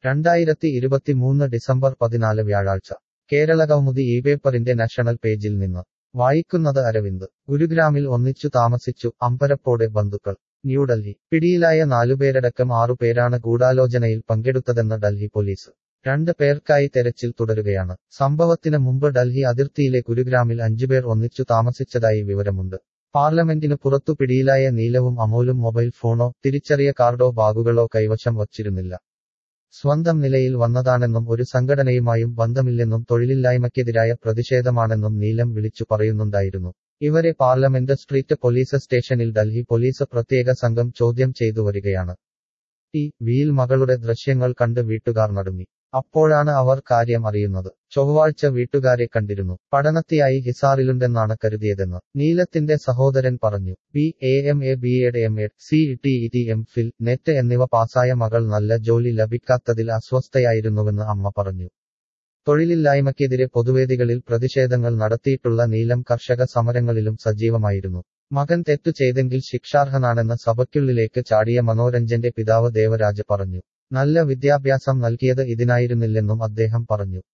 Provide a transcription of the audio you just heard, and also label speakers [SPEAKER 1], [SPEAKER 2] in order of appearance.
[SPEAKER 1] രണ്ടായിരത്തി ഇരുപത്തിമൂന്ന് ഡിസംബർ പതിനാല് വ്യാഴാഴ്ച കേരളകൗമുദി ഈ പേപ്പറിന്റെ നാഷണൽ പേജിൽ നിന്ന് വായിക്കുന്നത് അരവിന്ദ് ഗുരുഗ്രാമിൽ ഒന്നിച്ചു താമസിച്ചു അമ്പരപ്പോടെ ബന്ധുക്കൾ ന്യൂഡൽഹി പിടിയിലായ നാലുപേരടക്കം ആറുപേരാണ് ഗൂഢാലോചനയിൽ പങ്കെടുത്തതെന്ന് ഡൽഹി പോലീസ് രണ്ട് പേർക്കായി തെരച്ചിൽ തുടരുകയാണ് സംഭവത്തിന് മുമ്പ് ഡൽഹി അതിർത്തിയിലെ ഗുരുഗ്രാമിൽ അഞ്ചുപേർ ഒന്നിച്ചു താമസിച്ചതായി വിവരമുണ്ട് പാർലമെന്റിനു പുറത്തു പിടിയിലായ നീലവും അമോലും മൊബൈൽ ഫോണോ തിരിച്ചറിയ കാർഡോ ബാഗുകളോ കൈവശം വച്ചിരുന്നില്ല സ്വന്തം നിലയിൽ വന്നതാണെന്നും ഒരു സംഘടനയുമായും ബന്ധമില്ലെന്നും തൊഴിലില്ലായ്മയ്ക്കെതിരായ പ്രതിഷേധമാണെന്നും നീലം വിളിച്ചു പറയുന്നുണ്ടായിരുന്നു ഇവരെ പാർലമെന്റ് സ്ട്രീറ്റ് പോലീസ് സ്റ്റേഷനിൽ ഡൽഹി പോലീസ് പ്രത്യേക സംഘം ചോദ്യം ചെയ്തു വരികയാണ് ടി വിയിൽ മകളുടെ ദൃശ്യങ്ങൾ കണ്ട് വീട്ടുകാർ നടുങ്ങി അപ്പോഴാണ് അവർ കാര്യം അറിയുന്നത് ചൊവ്വാഴ്ച വീട്ടുകാരെ കണ്ടിരുന്നു പഠനത്തിയായി ഹിസാറിലുണ്ടെന്നാണ് കരുതിയതെന്ന് നീലത്തിന്റെ സഹോദരൻ പറഞ്ഞു B A M A B Ed M Ed C T E T M Phil NET എന്നിവ പാസായ മകൾ നല്ല ജോലി ലഭിക്കാത്തതിൽ അസ്വസ്ഥയായിരുന്നുവെന്ന് അമ്മ പറഞ്ഞു തൊഴിലില്ലായ്മയ്ക്കെതിരെ പൊതുവേദികളിൽ പ്രതിഷേധങ്ങൾ നടത്തിയിട്ടുള്ള നീലം കർഷക സമരങ്ങളിലും സജീവമായിരുന്നു മകൻ തെറ്റു ചെയ്തെങ്കിൽ ശിക്ഷാർഹനാണെന്ന് സഭയ്ക്കുള്ളിലേക്ക് ചാടിയ മനോരഞ്ജന്റെ പിതാവ് ദേവരാജ് പറഞ്ഞു നല്ല വിദ്യാഭ്യാസം നൽകിയത് ഇതിനായിരുന്നില്ലെന്നും അദ്ദേഹം പറഞ്ഞു